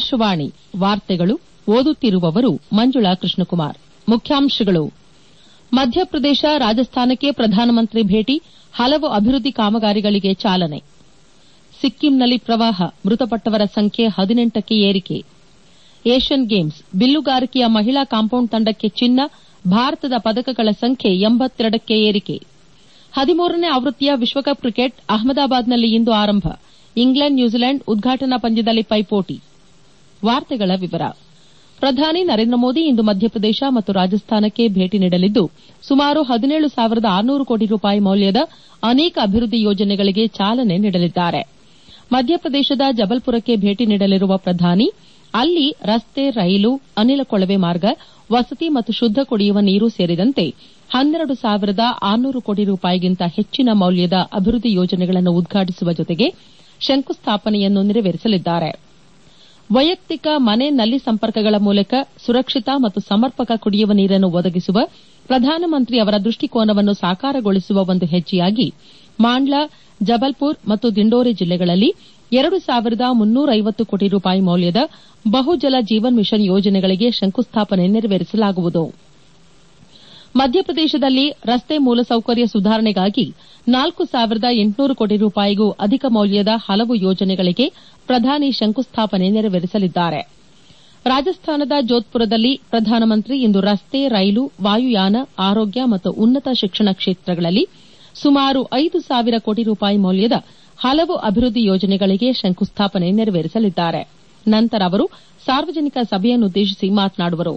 ಆಕಾಶವಾಣಿ ವಾರ್ತೆಗಳು ಓದುತ್ತಿರುವವರು ಮಂಜುಳಾ ಕೃಷ್ಣಕುಮಾರ್ ಮುಖ್ಯಾಂಶಗಳು ಮಧ್ಯಪ್ರದೇಶ ರಾಜಸ್ಥಾನಕ್ಕೆ ಪ್ರಧಾನಮಂತ್ರಿ ಭೇಟಿ ಹಲವು ಅಭಿವೃದ್ದಿ ಕಾಮಗಾರಿಗಳಿಗೆ ಚಾಲನೆ ಸಿಕ್ಕಿಂನಲ್ಲಿ ಪ್ರವಾಹ ಮೃತಪಟ್ಟವರ ಸಂಖ್ಯೆ ಹದಿನೆಂಟಕ್ಕೆ ಏರಿಕೆ ಏಷ್ಯನ್ ಗೇಮ್ಸ್ ಬಿಲ್ಲುಗಾರಿಕೆಯ ಮಹಿಳಾ ಕಾಂಪೌಂಡ್ ತಂಡಕ್ಕೆ ಚಿನ್ನ ಭಾರತದ ಪದಕಗಳ ಸಂಖ್ಯೆ ಎಂಬತ್ತೆರಡಕ್ಕೆ ಏರಿಕೆ ಹದಿಮೂರನೇ ಆವೃತ್ತಿಯ ವಿಶ್ವಕಪ್ ಕ್ರಿಕೆಟ್ ಅಹಮದಾಬಾದ್ನಲ್ಲಿ ಇಂದು ಆರಂಭ ಇಂಗ್ಲೆಂಡ್ ನ್ಯೂಜಿಲೆಂಡ್ ಉದ್ಘಾಟನಾ ಪಂದ್ಯದಲ್ಲಿ ಪೈಪೋಟಿ ವಾರ್ತೆಗಳ ವಿವರ ಪ್ರಧಾನಿ ನರೇಂದ್ರ ಮೋದಿ ಇಂದು ಮಧ್ಯಪ್ರದೇಶ ಮತ್ತು ರಾಜಸ್ಥಾನಕ್ಕೆ ಭೇಟಿ ನೀಡಲಿದ್ದು ಸುಮಾರು ಹದಿನೇಳು ಸಾವಿರದ ಆರುನೂರು ಕೋಟಿ ರೂಪಾಯಿ ಮೌಲ್ಯದ ಅನೇಕ ಅಭಿವೃದ್ದಿ ಯೋಜನೆಗಳಿಗೆ ಚಾಲನೆ ನೀಡಲಿದ್ದಾರೆ ಮಧ್ಯಪ್ರದೇಶದ ಜಬಲ್ಪುರಕ್ಕೆ ಭೇಟಿ ನೀಡಲಿರುವ ಪ್ರಧಾನಿ ಅಲ್ಲಿ ರಸ್ತೆ ರೈಲು ಅನಿಲ ಕೊಳವೆ ಮಾರ್ಗ ವಸತಿ ಮತ್ತು ಶುದ್ದ ಕುಡಿಯುವ ನೀರು ಸೇರಿದಂತೆ ಹನ್ನೆರಡು ಸಾವಿರದ ಆರುನೂರು ಕೋಟಿ ರೂಪಾಯಿಗಿಂತ ಹೆಚ್ಚಿನ ಮೌಲ್ಯದ ಅಭಿವೃದ್ದಿ ಯೋಜನೆಗಳನ್ನು ಉದ್ಘಾಟಿಸುವ ಜೊತೆಗೆ ಶಂಕುಸ್ಥಾಪನೆಯನ್ನು ನೆರವೇರಿಸಲಿದ್ದಾರೆ ವೈಯಕ್ತಿಕ ಮನೆ ನಲ್ಲಿ ಸಂಪರ್ಕಗಳ ಮೂಲಕ ಸುರಕ್ಷಿತ ಮತ್ತು ಸಮರ್ಪಕ ಕುಡಿಯುವ ನೀರನ್ನು ಒದಗಿಸುವ ಪ್ರಧಾನಮಂತ್ರಿ ಅವರ ದೃಷ್ಟಿಕೋನವನ್ನು ಸಾಕಾರಗೊಳಿಸುವ ಒಂದು ಹೆಜ್ಜೆಯಾಗಿ ಮಾಂಡ್ಲಾ ಜಬಲ್ಪುರ್ ಮತ್ತು ದಿಂಡೋರಿ ಜಿಲ್ಲೆಗಳಲ್ಲಿ ಎರಡು ಸಾವಿರದ ಮುನ್ನೂರೈವತ್ತು ಕೋಟಿ ರೂಪಾಯಿ ಮೌಲ್ಯದ ಬಹುಜಲ ಜೀವನ್ ಮಿಷನ್ ಯೋಜನೆಗಳಿಗೆ ಶಂಕುಸ್ಥಾಪನೆ ನೆರವೇರಿಸಲಾಗುವುದು ಮಧ್ಯಪ್ರದೇಶದಲ್ಲಿ ರಸ್ತೆ ಮೂಲಸೌಕರ್ಯ ಸುಧಾರಣೆಗಾಗಿ ನಾಲ್ಕು ಸಾವಿರದ ಎಂಟುನೂರು ಕೋಟಿ ರೂಪಾಯಿಗೂ ಅಧಿಕ ಮೌಲ್ಯದ ಹಲವು ಯೋಜನೆಗಳಿಗೆ ಪ್ರಧಾನಿ ಶಂಕುಸ್ಥಾಪನೆ ನೆರವೇರಿಸಲಿದ್ದಾರೆ ರಾಜಸ್ಥಾನದ ಜೋಧ್ಪುರದಲ್ಲಿ ಪ್ರಧಾನಮಂತ್ರಿ ಇಂದು ರಸ್ತೆ ರೈಲು ವಾಯುಯಾನ ಆರೋಗ್ಯ ಮತ್ತು ಉನ್ನತ ಶಿಕ್ಷಣ ಕ್ಷೇತ್ರಗಳಲ್ಲಿ ಸುಮಾರು ಐದು ಸಾವಿರ ಕೋಟಿ ರೂಪಾಯಿ ಮೌಲ್ಯದ ಹಲವು ಅಭಿವೃದ್ದಿ ಯೋಜನೆಗಳಿಗೆ ಶಂಕುಸ್ಥಾಪನೆ ನೆರವೇರಿಸಲಿದ್ದಾರೆ ನಂತರ ಅವರು ಸಾರ್ವಜನಿಕ ಸಭೆಯನ್ನುದ್ದೇಶಿಸಿ ಮಾತನಾಡುವರು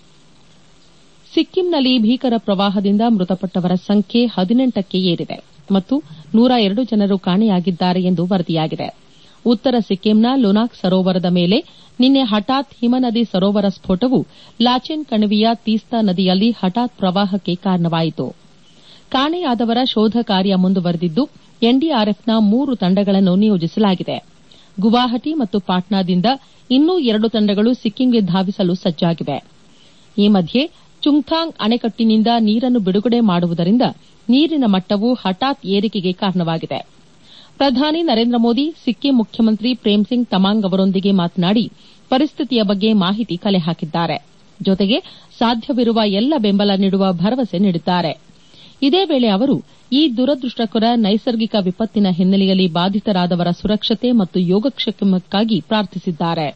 ಸಿಕ್ಕಿಂನಲ್ಲಿ ಭೀಕರ ಪ್ರವಾಹದಿಂದ ಮೃತಪಟ್ಟವರ ಸಂಖ್ಯೆ ಹದಿನೆಂಟಕ್ಕೆ ಏರಿದೆ ಮತ್ತು ನೂರ ಎರಡು ಜನರು ಕಾಣೆಯಾಗಿದ್ದಾರೆ ಎಂದು ವರದಿಯಾಗಿದೆ ಉತ್ತರ ಸಿಕ್ಕಿಂನ ಲುನಾಕ್ ಸರೋವರದ ಮೇಲೆ ನಿನ್ನೆ ಹಠಾತ್ ಹಿಮನದಿ ಸರೋವರ ಸ್ಫೋಟವು ಲಾಚೆನ್ ಕಣಿವೆಯ ತೀಸ್ತಾ ನದಿಯಲ್ಲಿ ಹಠಾತ್ ಪ್ರವಾಹಕ್ಕೆ ಕಾರಣವಾಯಿತು ಕಾಣೆಯಾದವರ ಶೋಧ ಕಾರ್ಯ ಮುಂದುವರೆದಿದ್ದು ಎನ್ಡಿಆರ್ಎಫ್ನ ಮೂರು ತಂಡಗಳನ್ನು ನಿಯೋಜಿಸಲಾಗಿದೆ ಗುವಾಹಟಿ ಮತ್ತು ಪಾಟ್ನಾದಿಂದ ಇನ್ನೂ ಎರಡು ತಂಡಗಳು ಸಿಕ್ಕಿಂಗೆ ಧಾವಿಸಲು ಸಜ್ಜಾಗಿವೆ ಈ ಮಧ್ಯೆ ಚುಂಗ್ಥಾಂಗ್ ಅಣೆಕಟ್ಟಿನಿಂದ ನೀರನ್ನು ಬಿಡುಗಡೆ ಮಾಡುವುದರಿಂದ ನೀರಿನ ಮಟ್ಟವು ಹಠಾತ್ ಏರಿಕೆಗೆ ಕಾರಣವಾಗಿದೆ ಪ್ರಧಾನಿ ನರೇಂದ್ರ ಮೋದಿ ಸಿಕ್ಕಿಂ ಮುಖ್ಯಮಂತ್ರಿ ಪ್ರೇಮ್ಸಿಂಗ್ ತಮಾಂಗ್ ಅವರೊಂದಿಗೆ ಮಾತನಾಡಿ ಪರಿಸ್ಥಿತಿಯ ಬಗ್ಗೆ ಮಾಹಿತಿ ಕಲೆ ಹಾಕಿದ್ದಾರೆ ಜೊತೆಗೆ ಸಾಧ್ಯವಿರುವ ಎಲ್ಲ ಬೆಂಬಲ ನೀಡುವ ಭರವಸೆ ನೀಡಿದ್ದಾರೆ ಇದೇ ವೇಳೆ ಅವರು ಈ ದುರದೃಷ್ಟಕರ ನೈಸರ್ಗಿಕ ವಿಪತ್ತಿನ ಹಿನ್ನೆಲೆಯಲ್ಲಿ ಬಾಧಿತರಾದವರ ಸುರಕ್ಷತೆ ಮತ್ತು ಯೋಗಕ್ಷೇಮಕ್ಕಾಗಿ ಪ್ರಾರ್ಥಿಸಿದ್ದಾರೆ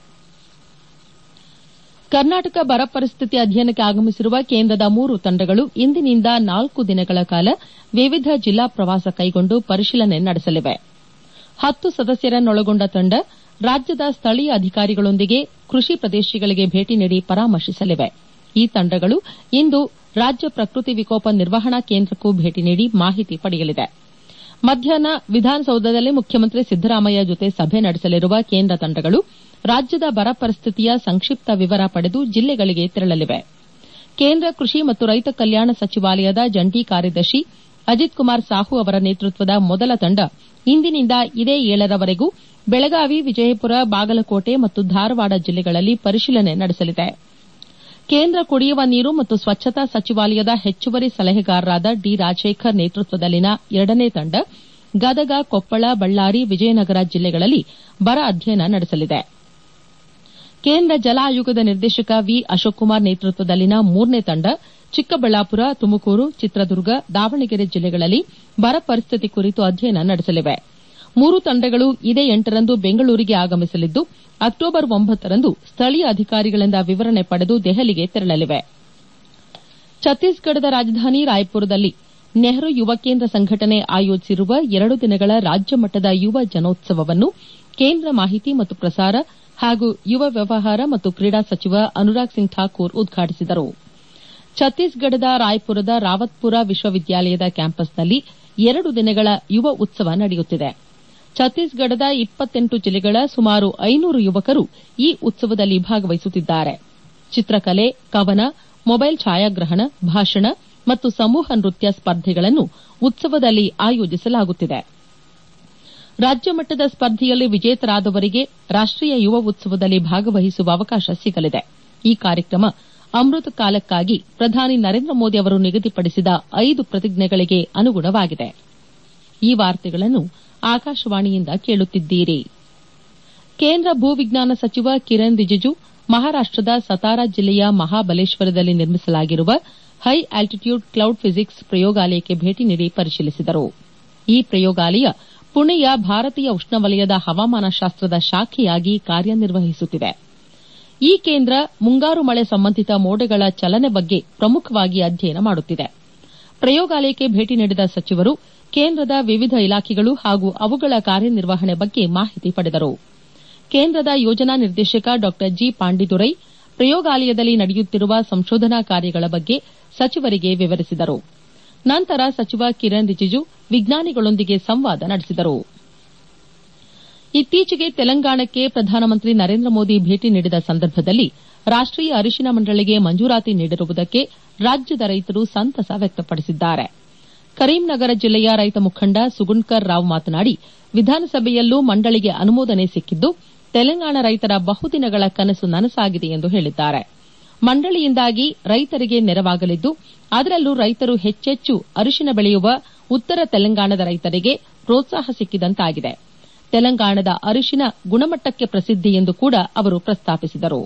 ಕರ್ನಾಟಕ ಬರ ಪರಿಸ್ಥಿತಿ ಅಧ್ಯಯನಕ್ಕೆ ಆಗಮಿಸಿರುವ ಕೇಂದ್ರದ ಮೂರು ತಂಡಗಳು ಇಂದಿನಿಂದ ನಾಲ್ಕು ದಿನಗಳ ಕಾಲ ವಿವಿಧ ಜಿಲ್ಲಾ ಪ್ರವಾಸ ಕೈಗೊಂಡು ಪರಿಶೀಲನೆ ನಡೆಸಲಿವೆ ಹತ್ತು ಸದಸ್ಯರನ್ನೊಳಗೊಂಡ ತಂಡ ರಾಜ್ಯದ ಸ್ಥಳೀಯ ಅಧಿಕಾರಿಗಳೊಂದಿಗೆ ಕೃಷಿ ಪ್ರದೇಶಗಳಿಗೆ ಭೇಟಿ ನೀಡಿ ಪರಾಮರ್ಶಿಸಲಿವೆ ಈ ತಂಡಗಳು ಇಂದು ರಾಜ್ಯ ಪ್ರಕೃತಿ ವಿಕೋಪ ನಿರ್ವಹಣಾ ಕೇಂದ್ರಕ್ಕೂ ಭೇಟಿ ನೀಡಿ ಮಾಹಿತಿ ಪಡೆಯಲಿದೆ ಮಧ್ಯಾಹ್ನ ವಿಧಾನಸೌಧದಲ್ಲಿ ಮುಖ್ಯಮಂತ್ರಿ ಸಿದ್ದರಾಮಯ್ಯ ಜೊತೆ ಸಭೆ ನಡೆಸಲಿರುವ ಕೇಂದ್ರ ತಂಡಗಳು ರಾಜ್ಯದ ಬರ ಪರಿಸ್ಥಿತಿಯ ಸಂಕ್ಷಿಪ್ತ ವಿವರ ಪಡೆದು ಜಿಲ್ಲೆಗಳಿಗೆ ತೆರಳಲಿವೆ ಕೇಂದ್ರ ಕೃಷಿ ಮತ್ತು ರೈತ ಕಲ್ಯಾಣ ಸಚಿವಾಲಯದ ಜಂಟಿ ಕಾರ್ಯದರ್ಶಿ ಅಜಿತ್ ಕುಮಾರ್ ಸಾಹು ಅವರ ನೇತೃತ್ವದ ಮೊದಲ ತಂಡ ಇಂದಿನಿಂದ ಇದೇ ಏಳರವರೆಗೂ ಬೆಳಗಾವಿ ವಿಜಯಪುರ ಬಾಗಲಕೋಟೆ ಮತ್ತು ಧಾರವಾಡ ಜಿಲ್ಲೆಗಳಲ್ಲಿ ಪರಿಶೀಲನೆ ನಡೆಸಲಿದೆ ಕೇಂದ್ರ ಕುಡಿಯುವ ನೀರು ಮತ್ತು ಸ್ವಚ್ಛತಾ ಸಚಿವಾಲಯದ ಹೆಚ್ಚುವರಿ ಸಲಹೆಗಾರರಾದ ಡಿ ರಾಜಶೇಖರ್ ನೇತೃತ್ವದಲ್ಲಿನ ಎರಡನೇ ತಂಡ ಗದಗ ಕೊಪ್ಪಳ ಬಳ್ಳಾರಿ ವಿಜಯನಗರ ಜಿಲ್ಲೆಗಳಲ್ಲಿ ಬರ ಅಧ್ಯಯನ ನಡೆಸಲಿದೆ ಕೇಂದ್ರ ಜಲ ಆಯೋಗದ ನಿರ್ದೇಶಕ ವಿ ಅಶೋಕ್ ಕುಮಾರ್ ನೇತೃತ್ವದಲ್ಲಿನ ಮೂರನೇ ತಂಡ ಚಿಕ್ಕಬಳ್ಳಾಪುರ ತುಮಕೂರು ಚಿತ್ರದುರ್ಗ ದಾವಣಗೆರೆ ಜಿಲ್ಲೆಗಳಲ್ಲಿ ಬರ ಪರಿಸ್ಥಿತಿ ಕುರಿತು ಅಧ್ಯಯನ ನಡೆಸಲಿವೆ ಮೂರು ತಂಡಗಳು ಇದೇ ಎಂಟರಂದು ಬೆಂಗಳೂರಿಗೆ ಆಗಮಿಸಲಿದ್ದು ಅಕ್ಟೋಬರ್ ಒಂಬತ್ತರಂದು ಸ್ಥಳೀಯ ಅಧಿಕಾರಿಗಳಿಂದ ವಿವರಣೆ ಪಡೆದು ದೆಹಲಿಗೆ ತೆರಳಲಿವೆ ಛತ್ತೀಸ್ಗಢದ ರಾಜಧಾನಿ ರಾಯ್ಪುರದಲ್ಲಿ ನೆಹರು ಯುವ ಕೇಂದ್ರ ಸಂಘಟನೆ ಆಯೋಜಿಸಿರುವ ಎರಡು ದಿನಗಳ ರಾಜ್ಯ ಮಟ್ಟದ ಯುವ ಜನೋತ್ಸವವನ್ನು ಕೇಂದ್ರ ಮಾಹಿತಿ ಮತ್ತು ಪ್ರಸಾರ ಹಾಗೂ ಯುವ ವ್ಯವಹಾರ ಮತ್ತು ಕ್ರೀಡಾ ಸಚಿವ ಅನುರಾಗ್ ಸಿಂಗ್ ಠಾಕೂರ್ ಉದ್ಘಾಟಿಸಿದರು ಛತ್ತೀಸ್ಗಢದ ರಾಯ್ಪುರದ ರಾವತ್ಪುರ ವಿಶ್ವವಿದ್ಯಾಲಯದ ಕ್ಯಾಂಪಸ್ನಲ್ಲಿ ಎರಡು ದಿನಗಳ ಯುವ ಉತ್ಸವ ನಡೆಯುತ್ತಿದೆ ಛತ್ತೀಸ್ಗಢದ ಇಪ್ಪತ್ತೆಂಟು ಜಿಲ್ಲೆಗಳ ಸುಮಾರು ಐನೂರು ಯುವಕರು ಈ ಉತ್ಸವದಲ್ಲಿ ಭಾಗವಹಿಸುತ್ತಿದ್ದಾರೆ ಚಿತ್ರಕಲೆ ಕವನ ಮೊಬೈಲ್ ಛಾಯಾಗ್ರಹಣ ಭಾಷಣ ಮತ್ತು ಸಮೂಹ ನೃತ್ಯ ಸ್ಪರ್ಧೆಗಳನ್ನು ಉತ್ಸವದಲ್ಲಿ ಆಯೋಜಿಸಲಾಗುತ್ತಿದೆ ರಾಜ್ಯ ಮಟ್ಟದ ಸ್ಪರ್ಧೆಯಲ್ಲಿ ವಿಜೇತರಾದವರಿಗೆ ರಾಷ್ಟೀಯ ಯುವ ಉತ್ಸವದಲ್ಲಿ ಭಾಗವಹಿಸುವ ಅವಕಾಶ ಸಿಗಲಿದೆ ಈ ಕಾರ್ಯಕ್ರಮ ಅಮೃತ ಕಾಲಕ್ಕಾಗಿ ಪ್ರಧಾನಿ ನರೇಂದ್ರ ಮೋದಿ ಅವರು ನಿಗದಿಪಡಿಸಿದ ಐದು ಪ್ರತಿಜ್ಞೆಗಳಿಗೆ ಅನುಗುಣವಾಗಿದೆ ಈ ವಾರ್ತೆಗಳನ್ನು ಆಕಾಶವಾಣಿಯಿಂದ ಕೇಳುತ್ತಿದ್ದೀರಿ ಕೇಂದ್ರ ಭೂ ವಿಜ್ಞಾನ ಸಚಿವ ಕಿರಣ್ ರಿಜಿಜು ಮಹಾರಾಷ್ಟದ ಸತಾರಾ ಜಿಲ್ಲೆಯ ಮಹಾಬಲೇಶ್ವರದಲ್ಲಿ ನಿರ್ಮಿಸಲಾಗಿರುವ ಹೈ ಆಲ್ಟಿಟ್ಯೂಡ್ ಕ್ಲೌಡ್ ಫಿಸಿಕ್ಸ್ ಪ್ರಯೋಗಾಲಯಕ್ಕೆ ಭೇಟಿ ನೀಡಿ ಪರಿಶೀಲಿಸಿದರು ಈ ಪ್ರಯೋಗಾಲಯ ಪುಣೆಯ ಭಾರತೀಯ ಉಷ್ಣವಲಯದ ಹವಾಮಾನಶಾಸ್ತ್ರದ ಶಾಖೆಯಾಗಿ ಕಾರ್ಯನಿರ್ವಹಿಸುತ್ತಿದೆ ಈ ಕೇಂದ್ರ ಮುಂಗಾರು ಮಳೆ ಸಂಬಂಧಿತ ಮೋಡಗಳ ಚಲನೆ ಬಗ್ಗೆ ಪ್ರಮುಖವಾಗಿ ಅಧ್ಯಯನ ಮಾಡುತ್ತಿದೆ ಪ್ರಯೋಗಾಲಯಕ್ಕೆ ಭೇಟಿ ನೀಡಿದ ಸಚಿವರು ಕೇಂದ್ರದ ವಿವಿಧ ಇಲಾಖೆಗಳು ಹಾಗೂ ಅವುಗಳ ಕಾರ್ಯನಿರ್ವಹಣೆ ಬಗ್ಗೆ ಮಾಹಿತಿ ಪಡೆದರು ಕೇಂದ್ರದ ಯೋಜನಾ ನಿರ್ದೇಶಕ ಡಾ ಜಿ ಪಾಂಡಿದುರೈ ಪ್ರಯೋಗಾಲಯದಲ್ಲಿ ನಡೆಯುತ್ತಿರುವ ಸಂಶೋಧನಾ ಕಾರ್ಯಗಳ ಬಗ್ಗೆ ಸಚಿವರಿಗೆ ವಿವರಿಸಿದರು ನಂತರ ಸಚಿವ ಕಿರಣ್ ರಿಜಿಜು ವಿಜ್ಞಾನಿಗಳೊಂದಿಗೆ ಸಂವಾದ ನಡೆಸಿದರು ಇತ್ತೀಚೆಗೆ ತೆಲಂಗಾಣಕ್ಕೆ ಪ್ರಧಾನಮಂತ್ರಿ ನರೇಂದ್ರ ಮೋದಿ ಭೇಟಿ ನೀಡಿದ ಸಂದರ್ಭದಲ್ಲಿ ರಾಷ್ಟೀಯ ಅರಿಶಿನ ಮಂಡಳಿಗೆ ಮಂಜೂರಾತಿ ನೀಡಿರುವುದಕ್ಕೆ ರಾಜ್ಯದ ರೈತರು ಸಂತಸ ವ್ಯಕ್ತಪಡಿಸಿದ್ದಾರೆ ಕರೀಂನಗರ ಜಿಲ್ಲೆಯ ರೈತ ಮುಖಂಡ ಸುಗುಣ್ಕರ್ ರಾವ್ ಮಾತನಾಡಿ ವಿಧಾನಸಭೆಯಲ್ಲೂ ಮಂಡಳಿಗೆ ಅನುಮೋದನೆ ಸಿಕ್ಕಿದ್ದು ತೆಲಂಗಾಣ ರೈತರ ಬಹುದಿನಗಳ ಕನಸು ನನಸಾಗಿದೆ ಎಂದು ಹೇಳಿದ್ದಾರೆ ಮಂಡಳಿಯಿಂದಾಗಿ ರೈತರಿಗೆ ನೆರವಾಗಲಿದ್ದು ಅದರಲ್ಲೂ ರೈತರು ಹೆಚ್ಚೆಚ್ಚು ಅರಿಶಿನ ಬೆಳೆಯುವ ಉತ್ತರ ತೆಲಂಗಾಣದ ರೈತರಿಗೆ ಪ್ರೋತ್ಸಾಹ ಸಿಕ್ಕಿದಂತಾಗಿದೆ ತೆಲಂಗಾಣದ ಅರಿಶಿನ ಗುಣಮಟ್ಟಕ್ಕೆ ಪ್ರಸಿದ್ದಿ ಎಂದು ಕೂಡ ಅವರು ಪ್ರಸ್ತಾಪಿಸಿದರು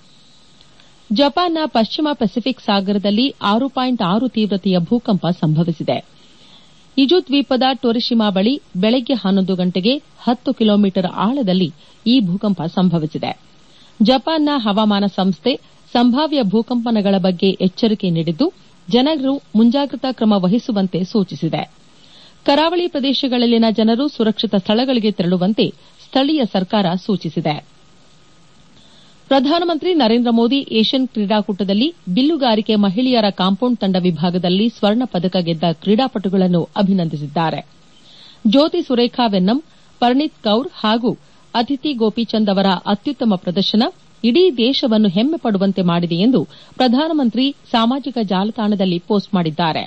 ಜಪಾನ್ನ ಪಶ್ಚಿಮ ಪೆಸಿಫಿಕ್ ಸಾಗರದಲ್ಲಿ ಆರು ಪಾಯಿಂಟ್ ಆರು ತೀವ್ರತೆಯ ಭೂಕಂಪ ಸಂಭವಿಸಿದೆ ಇಜು ದ್ವೀಪದ ಟೊರಿಶಿಮಾ ಬಳಿ ಬೆಳಗ್ಗೆ ಹನ್ನೊಂದು ಗಂಟೆಗೆ ಹತ್ತು ಕಿಲೋಮೀಟರ್ ಆಳದಲ್ಲಿ ಈ ಭೂಕಂಪ ಸಂಭವಿಸಿದೆ ಜಪಾನ್ನ ಹವಾಮಾನ ಸಂಸ್ಥೆ ಸಂಭಾವ್ಯ ಭೂಕಂಪನಗಳ ಬಗ್ಗೆ ಎಚ್ಚರಿಕೆ ನೀಡಿದ್ದು ಜನರು ಮುಂಜಾಗ್ರತಾ ಕ್ರಮ ವಹಿಸುವಂತೆ ಸೂಚಿಸಿದೆ ಕರಾವಳಿ ಪ್ರದೇಶಗಳಲ್ಲಿನ ಜನರು ಸುರಕ್ಷಿತ ಸ್ಥಳಗಳಿಗೆ ತೆರಳುವಂತೆ ಸ್ಥಳೀಯ ಸರ್ಕಾರ ಸೂಚಿಸಿದೆ ಪ್ರಧಾನಮಂತ್ರಿ ನರೇಂದ್ರ ಮೋದಿ ಏಷ್ಯನ್ ಕ್ರೀಡಾಕೂಟದಲ್ಲಿ ಬಿಲ್ಲುಗಾರಿಕೆ ಮಹಿಳೆಯರ ಕಾಂಪೌಂಡ್ ತಂಡ ವಿಭಾಗದಲ್ಲಿ ಸ್ವರ್ಣ ಪದಕ ಗೆದ್ದ ಕ್ರೀಡಾಪಟುಗಳನ್ನು ಅಭಿನಂದಿಸಿದ್ದಾರೆ ಜ್ಯೋತಿ ಸುರೇಖಾ ವೆನ್ನಂ ಪರ್ಣೀತ್ ಕೌರ್ ಹಾಗೂ ಅದಿತಿ ಗೋಪಿಚಂದ್ ಅವರ ಅತ್ಯುತ್ತಮ ಪ್ರದರ್ಶನ ಇಡೀ ದೇಶವನ್ನು ಹೆಮ್ಮೆ ಪಡುವಂತೆ ಮಾಡಿದೆ ಎಂದು ಪ್ರಧಾನಮಂತ್ರಿ ಸಾಮಾಜಿಕ ಜಾಲತಾಣದಲ್ಲಿ ಪೋಸ್ಟ್ ಮಾಡಿದ್ದಾರೆ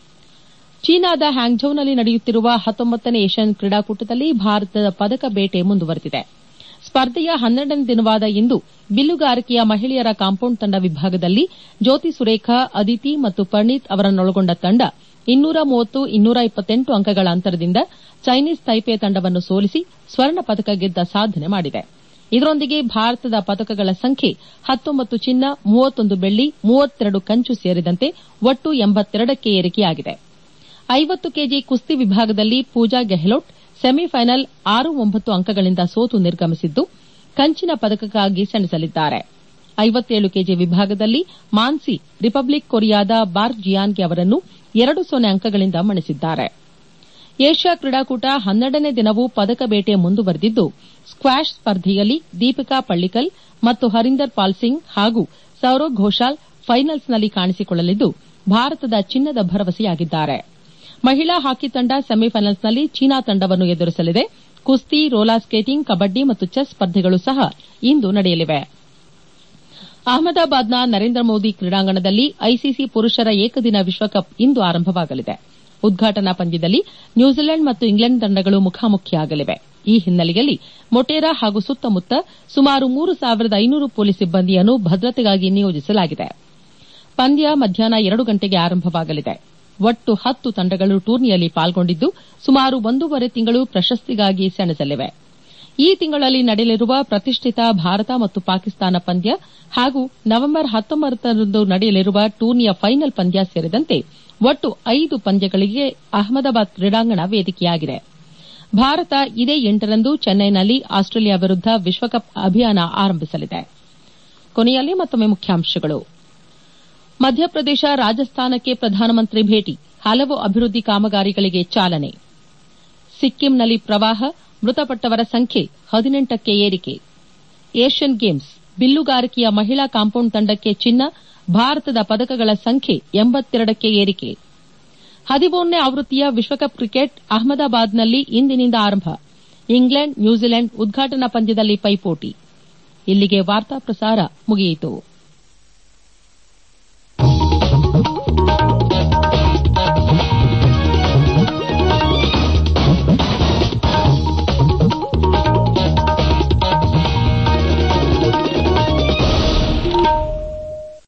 ಚೀನಾದ ಹ್ಯಾಂಗ್ಝೌನಲ್ಲಿ ನಡೆಯುತ್ತಿರುವ ಹತ್ತೊಂಬತ್ತನೇ ಏಷ್ಯನ್ ಕ್ರೀಡಾಕೂಟದಲ್ಲಿ ಭಾರತದ ಪದಕ ಬೇಟೆ ಮುಂದುವರೆದಿದೆ ಸ್ಪರ್ಧೆಯ ಹನ್ನೆರಡನೇ ದಿನವಾದ ಇಂದು ಬಿಲ್ಲುಗಾರಿಕೆಯ ಮಹಿಳೆಯರ ಕಾಂಪೌಂಡ್ ತಂಡ ವಿಭಾಗದಲ್ಲಿ ಜ್ಯೋತಿ ಸುರೇಖಾ ಅದಿತಿ ಮತ್ತು ಪರ್ಣೀತ್ ಅವರನ್ನೊಳಗೊಂಡ ತಂಡ ಇನ್ನೂರ ಮೂವತ್ತು ಇನ್ನೂರ ಇಪ್ಪತ್ತೆಂಟು ಅಂಕಗಳ ಅಂತರದಿಂದ ಚೈನೀಸ್ ತೈಪೆ ತಂಡವನ್ನು ಸೋಲಿಸಿ ಸ್ವರ್ಣ ಪದಕ ಗೆದ್ದ ಸಾಧನೆ ಮಾಡಿದೆ ಇದರೊಂದಿಗೆ ಭಾರತದ ಪದಕಗಳ ಸಂಖ್ಯೆ ಹತ್ತೊಂಬತ್ತು ಚಿನ್ನ ಮೂವತ್ತೊಂದು ಬೆಳ್ಳಿ ಮೂವತ್ತೆರಡು ಕಂಚು ಸೇರಿದಂತೆ ಒಟ್ಟು ಎಂಬತ್ತೆರಡಕ್ಕೆ ಏರಿಕೆಯಾಗಿದೆ ಐವತ್ತು ಕೆಜಿ ಕುಸ್ತಿ ವಿಭಾಗದಲ್ಲಿ ಪೂಜಾ ಗೆಹ್ಲೋಟ್ ಸೆಮಿಫೈನಲ್ ಆರು ಒಂಬತ್ತು ಅಂಕಗಳಿಂದ ಸೋತು ನಿರ್ಗಮಿಸಿದ್ದು ಕಂಚಿನ ಪದಕಕ್ಕಾಗಿ ಸೆಣಸಲಿದ್ದಾರೆ ಐವತ್ತೇಳು ಕೆಜಿ ವಿಭಾಗದಲ್ಲಿ ಮಾನ್ಸಿ ರಿಪಬ್ಲಿಕ್ ಕೊರಿಯಾದ ಬಾರ್ಕ್ ಜಿಯಾನ್ಗೆ ಅವರನ್ನು ಎರಡು ಸೊನ್ನೆ ಅಂಕಗಳಿಂದ ಮಣಿಸಿದ್ದಾರೆ ಏಷ್ಯಾ ಕ್ರೀಡಾಕೂಟ ಹನ್ನೆರಡನೇ ದಿನವೂ ಪದಕ ಬೇಟೆ ಮುಂದುವರೆದಿದ್ದು ಸ್ಕ್ವಾಷ್ ಸ್ಪರ್ಧೆಯಲ್ಲಿ ದೀಪಿಕಾ ಪಳ್ಳಿಕಲ್ ಮತ್ತು ಹರಿಂದರ್ ಪಾಲ್ ಸಿಂಗ್ ಹಾಗೂ ಸೌರವ್ ಘೋಷಾಲ್ ಫೈನಲ್ಸ್ನಲ್ಲಿ ಕಾಣಿಸಿಕೊಳ್ಳಲಿದ್ದು ಭಾರತದ ಚಿನ್ನದ ಭರವಸೆಯಾಗಿದ್ದಾರೆ ಮಹಿಳಾ ಹಾಕಿ ತಂಡ ಸೆಮಿಫೈನಲ್ಸ್ನಲ್ಲಿ ಚೀನಾ ತಂಡವನ್ನು ಎದುರಿಸಲಿದೆ ಕುಸ್ತಿ ರೋಲರ್ ಸ್ಕೇಟಿಂಗ್ ಕಬಡ್ಡಿ ಮತ್ತು ಚೆಸ್ ಸ್ಪರ್ಧೆಗಳು ಸಹ ಇಂದು ನಡೆಯಲಿವೆ ಅಹಮದಾಬಾದ್ನ ನರೇಂದ್ರ ಮೋದಿ ಕ್ರೀಡಾಂಗಣದಲ್ಲಿ ಐಸಿಸಿ ಪುರುಷರ ಏಕದಿನ ವಿಶ್ವಕಪ್ ಇಂದು ಆರಂಭವಾಗಲಿದೆ ಉದ್ಘಾಟನಾ ಪಂದ್ಯದಲ್ಲಿ ನ್ಯೂಜಿಲೆಂಡ್ ಮತ್ತು ಇಂಗ್ಲೆಂಡ್ ತಂಡಗಳು ಮುಖಾಮುಖಿಯಾಗಲಿವೆ ಈ ಹಿನ್ನೆಲೆಯಲ್ಲಿ ಮೊಟೇರಾ ಹಾಗೂ ಸುತ್ತಮುತ್ತ ಸುಮಾರು ಮೂರು ಸಾವಿರದ ಐನೂರು ಪೊಲೀಸ್ ಸಿಬ್ಬಂದಿಯನ್ನು ಭದ್ರತೆಗಾಗಿ ನಿಯೋಜಿಸಲಾಗಿದೆ ಪಂದ್ಯ ಮಧ್ಯಾಹ್ನ ಎರಡು ಗಂಟೆಗೆ ಆರಂಭವಾಗಲಿದೆ ಒಟ್ಟು ಹತ್ತು ತಂಡಗಳು ಟೂರ್ನಿಯಲ್ಲಿ ಪಾಲ್ಗೊಂಡಿದ್ದು ಸುಮಾರು ಒಂದೂವರೆ ತಿಂಗಳು ಪ್ರಶಸ್ತಿಗಾಗಿ ಸೆಣಸಲಿವೆ ಈ ತಿಂಗಳಲ್ಲಿ ನಡೆಯಲಿರುವ ಪ್ರತಿಷ್ಠಿತ ಭಾರತ ಮತ್ತು ಪಾಕಿಸ್ತಾನ ಪಂದ್ಯ ಹಾಗೂ ನವೆಂಬರ್ ಹತ್ತೊಂಬತ್ತರಂದು ನಡೆಯಲಿರುವ ಟೂರ್ನಿಯ ಫೈನಲ್ ಪಂದ್ಯ ಸೇರಿದಂತೆ ಒಟ್ಟು ಐದು ಪಂದ್ಯಗಳಿಗೆ ಅಹಮದಾಬಾದ್ ಕ್ರೀಡಾಂಗಣ ವೇದಿಕೆಯಾಗಿದೆ ಭಾರತ ಇದೇ ಎಂಟರಂದು ಚೆನ್ನೈನಲ್ಲಿ ಆಸ್ಟ್ರೇಲಿಯಾ ವಿರುದ್ದ ವಿಶ್ವಕಪ್ ಅಭಿಯಾನ ಆರಂಭಿಸಲಿದೆ ಕೊನೆಯಲ್ಲಿ ಮತ್ತೊಮ್ಮೆ ಮುಖ್ಯಾಂಶಗಳು ಮಧ್ಯಪ್ರದೇಶ ರಾಜಸ್ಥಾನಕ್ಕೆ ಪ್ರಧಾನಮಂತ್ರಿ ಭೇಟಿ ಹಲವು ಅಭಿವೃದ್ದಿ ಕಾಮಗಾರಿಗಳಿಗೆ ಚಾಲನೆ ಸಿಕ್ಕಿಂನಲ್ಲಿ ಪ್ರವಾಹ ಮೃತಪಟ್ಟವರ ಸಂಖ್ಯೆ ಹದಿನೆಂಟಕ್ಕೆ ಏರಿಕೆ ಏಷ್ಯನ್ ಗೇಮ್ಸ್ ಬಿಲ್ಲುಗಾರಿಕೆಯ ಮಹಿಳಾ ಕಾಂಪೌಂಡ್ ತಂಡಕ್ಕೆ ಚಿನ್ನ ಭಾರತದ ಪದಕಗಳ ಸಂಖ್ಯೆ ಎಂಬತ್ತೆರಡಕ್ಕೆ ಏರಿಕೆ ಹದಿಮೂರನೇ ಆವೃತ್ತಿಯ ವಿಶ್ವಕಪ್ ಕ್ರಿಕೆಟ್ ಅಹಮದಾಬಾದ್ನಲ್ಲಿ ಇಂದಿನಿಂದ ಆರಂಭ ಇಂಗ್ಲೆಂಡ್ ನ್ಯೂಜಿಲೆಂಡ್ ಉದ್ಘಾಟನಾ ಪಂದ್ಯದಲ್ಲಿ ಪೈಪೋಟಿ ಇಲ್ಲಿಗೆ ವಾರ್ತಾ ಪ್ರಸಾರ ಮುಗಿಯಿತು